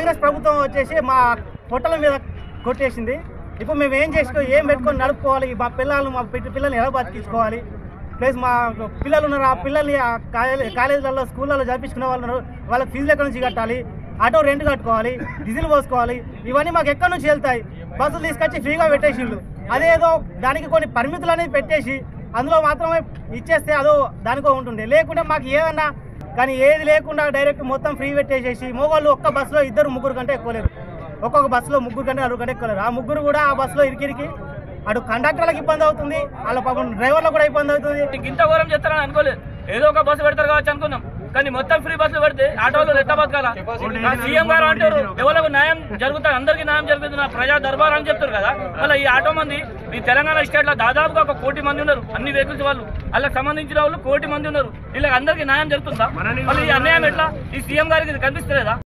కాంగ్రెస్ ప్రభుత్వం వచ్చేసి మా పొట్టల మీద కొట్టేసింది ఇప్పుడు మేము ఏం చేసుకో ఏం పెట్టుకొని నడుపుకోవాలి మా పిల్లలు మా పిట్టి పిల్లల్ని ఎలా బతికించుకోవాలి ప్లస్ మా పిల్లలు ఉన్నారు ఆ పిల్లల్ని ఆ కాలేజీ కాలేజీలలో స్కూళ్ళలో చదివించుకునే వాళ్ళు ఉన్నారు వాళ్ళకి ఫీజులు ఎక్కడి నుంచి కట్టాలి ఆటో రెంట్ కట్టుకోవాలి డీజిల్ పోసుకోవాలి ఇవన్నీ మాకు ఎక్కడి నుంచి వెళ్తాయి బస్సులు తీసుకొచ్చి ఫ్రీగా పెట్టేసిండు అదేదో దానికి కొన్ని పరిమితులు అనేది పెట్టేసి అందులో మాత్రమే ఇచ్చేస్తే అదో దానికో ఉంటుండే లేకుంటే మాకు ఏదన్నా కానీ ఏది లేకుండా డైరెక్ట్ మొత్తం ఫ్రీ పెట్టేసేసి మగవాళ్ళు ఒక్క బస్సులో ఇద్దరు ముగ్గురు కంటే ఎక్కువ లేరు ఒక్కొక్క బస్సులో ముగ్గురు కంటే నలుగురు కంటే ఎక్కువ లేరు ఆ ముగ్గురు కూడా ఆ బస్సులో ఇరికిరికి అటు కండక్టర్లకు ఇబ్బంది అవుతుంది వాళ్ళ పాపం డ్రైవర్లకు కూడా ఇబ్బంది అవుతుంది ఇంత ఘోరం చేస్తారని అనుకోలేదు ఏదో ఒక బస్సు పెడతారు కావచ్చు అనుకున్నాం కానీ మొత్తం ఫ్రీ బస్సులు పెడితే ఆటోలు ఎట్లా బతకాలా ఆ సీఎం గారు అంటారు ఎవరికి న్యాయం జరుగుతుంది అందరికీ న్యాయం జరుగుతుంది నా ప్రజా దర్బార్ అని చెప్తారు కదా మళ్ళీ ఈ ఆటో మంది ఈ తెలంగాణ స్టేట్ లో దాదాపుగా ఒక కోటి మంది ఉన్నారు అన్ని వెహికల్స్ వాళ్ళు వాళ్ళకి సంబంధించిన వాళ్ళు కోటి మంది ఉన్నారు వీళ్ళకి అందరికీ న్యాయం జరుగుతుందా మళ్ళీ ఈ అన్యాయం ఎట్లా ఈ సీఎం గారికి ఇది కనిపిస్తలేదా